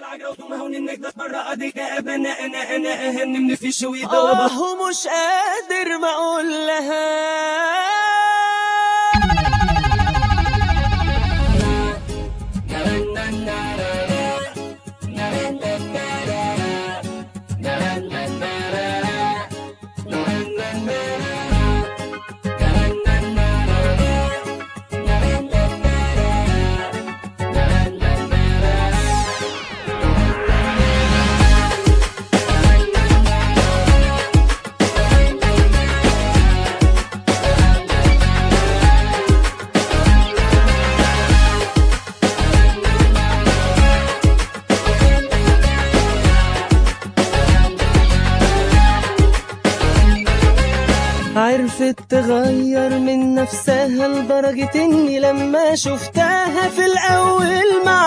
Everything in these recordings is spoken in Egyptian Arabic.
العقرب وما هون انك تتبرع اديك انا انا انا اهن من في شوي ضربه آه مش قادر ما اقول لها عرفت تغير من نفسها لدرجة اني لما شفتها في الاول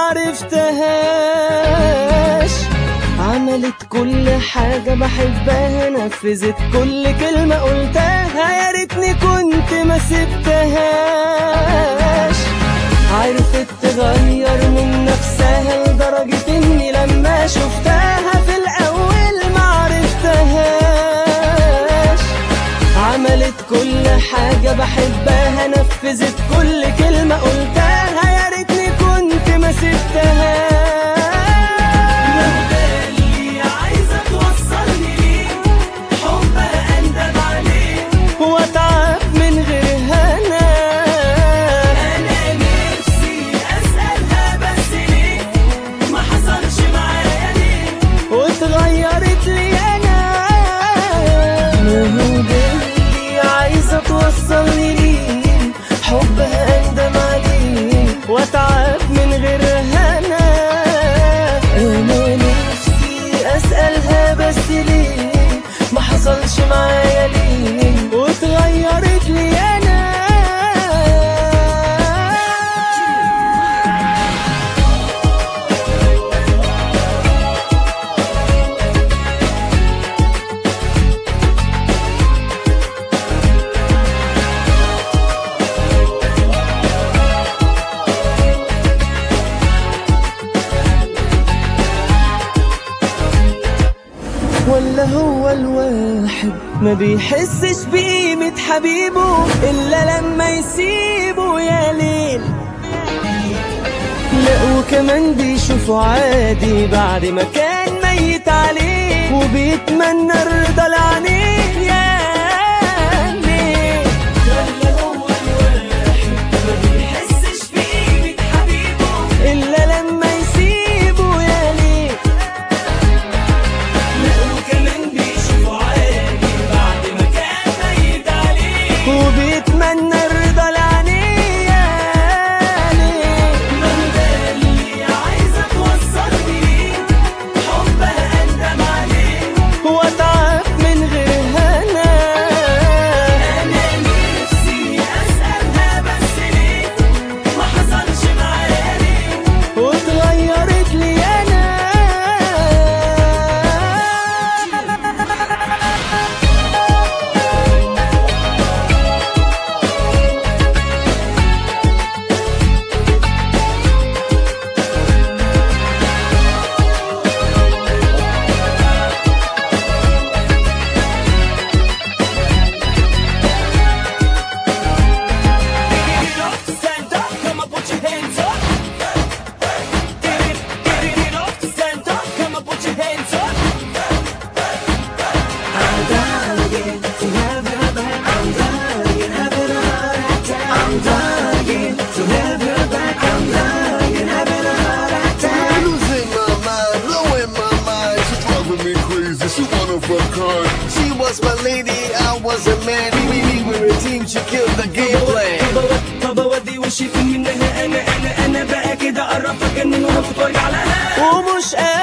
معرفتهاش عملت كل حاجة بحبها نفذت كل كلمة قلتها يا ريتني كنت ما سبتهاش عرفت تغير من نفسها لدرجة اني لما شفتها في الاول معرفتهاش عملت كل حاجة بحبها نفذت كل كلمة قلتها يا ريتني كنت ما سبتهاش اللي عايزه توصلني ليه حبها اندم عليه واتعب من غيرها انا انا نفسي اسالها بس ليه ما حصلش معايا ليه واتغيرت لي انا اللي عايزة توصلني ليه حبها اندم عليه واتعب من غيرها انا انا نفسي اسالها بس ليه ما حصلش معايا ليه واتغيرت لي انا ولا هو الواحد ما بيحسش بقيمة حبيبه إلا لما يسيبه يا ليل لا وكمان بيشوفه عادي بعد ما كان ميت عليه وبيتمنى الرضا لعينيه يا ليل ولا هو الواحد ما بيحسش بقيمة حبيبه إلا لما يسيبه يا ليل لا وكمان بيشوفه عادي بعد ما كان ميت عليه وبيتمنى الرضا لعينيه يا ليل من ده اللي عايزه توصلني ليه حبها اندم عليه واتعب من غيرها انا انا نفسي اسالها بس ليه ما حصلش معايا ليه واتغيرت لي انا Get up, stand up, come on, put your hands up. Get it, get it, get up, stand up, come on, put your hands up. I'm dying to have her back. I'm dying, having a heart attack. I'm dying to have her back. I'm dying, having a heart attack. Losing my mind, blowing my mind. She's driving me crazy. She one of a kind. She was my lady, I was a man. We, we were a team. She killed the game plan. طب اودي وشي منها انا انا انا بقى كده قربت اجنن وهفوت وارجع لها ومش قادر